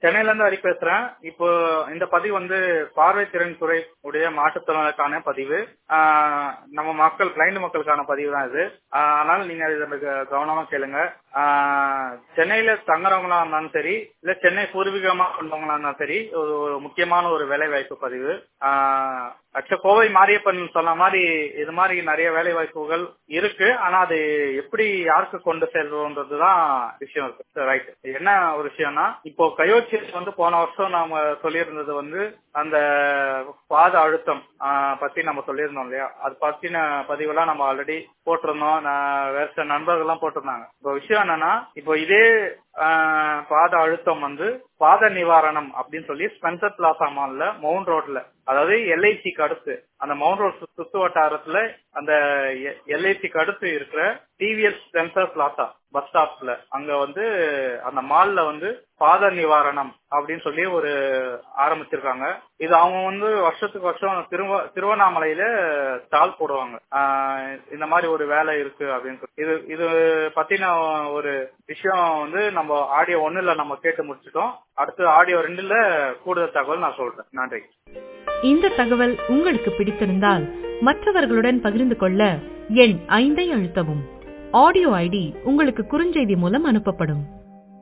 சென்னையில இருந்து ஹரி பேசுறேன் இப்போ இந்த பதிவு வந்து பார்வை திறன் துறை உடைய மாற்றுத்திறனாளருக்கான பதிவு ஆஹ் நம்ம மக்கள் பிளைண்ட் மக்களுக்கான பதிவு தான் இது ஆஹ் அதனால நீங்க இதை மிக கவனமா கேளுங்க ஆஹ் சென்னையில தங்குறவங்களா இருந்தாலும் சரி இல்ல சென்னை பூர்வீகமா கொண்டவங்களா இருந்தாலும் சரி ஒரு ஒரு முக்கியமான ஒரு வேலை வாய்ப்பு பதிவு ஆஹ் ஆக்சுவலா கோவை மாரியப்பன் சொன்ன மாதிரி இது மாதிரி நிறைய வேலை வாய்ப்புகள் இருக்கு ஆனா அது எப்படி யாருக்கு கொண்டு செல்வோன்றதுதான் விஷயம் இருக்கு ரைட் என்ன ஒரு விஷயம்னா இப்போ கயோச்சி வந்து போன வருஷம் நாம சொல்லியிருந்தது வந்து அந்த பாத அழுத்தம் ஆஹ் பத்தி நம்ம சொல்லியிருந்தோம் இல்லையா அது பத்தின பதிவெல்லாம் நம்ம ஆல்ரெடி போட்டிருந்தோம் நான் வேற சில நண்பர்கள்லாம் போட்டிருந்தாங்க இப்போ விஷயம் என்னன்னா இப்போ இதே ஆஹ் பாத அழுத்தம் வந்து பாத நிவாரணம் அப்படின்னு சொல்லி ஸ்பென்சர் பிளாசா மால்ல மவுண்ட் ரோட்ல அதாவது எல்ஐசிக்கு அடுத்து அந்த மவுண்ட் ரோட் சுத்து வட்டாரத்துல அந்த எல்ஐசிக்கு அடுத்து இருக்கிற டிவிஎஸ் ஸ்பென்சர் பிளாசா பஸ் ஸ்டாப்ல அங்க வந்து அந்த மால்ல வந்து பாத நிவாரணம் அப்படின்னு சொல்லி ஒரு ஆரம்பிச்சிருக்காங்க இது அவங்க வந்து வருஷத்துக்கு வருஷம் திருவ திருவண்ணாமலையில ஸ்டால் போடுவாங்க ஆஹ் இந்த மாதிரி ஒரு வேலை இருக்கு அப்படின்னு சொல்லி இது இது பத்தின ஒரு விஷயம் வந்து நம்ம ஆடியோ ஒண்ணுல நம்ம கேட்டு முடிச்சிட்டோம் அடுத்து ஆடியோ ரெண்டுல கூடுதல் தகவல் நான் சொல்றேன் நன்றி இந்த தகவல் உங்களுக்கு பிடித்திருந்தால் மற்றவர்களுடன் பகிர்ந்து கொள்ள எண் ஐந்தை அழுத்தவும் ஆடியோ ஐடி உங்களுக்கு குறுஞ்செய்தி மூலம் அனுப்பப்படும்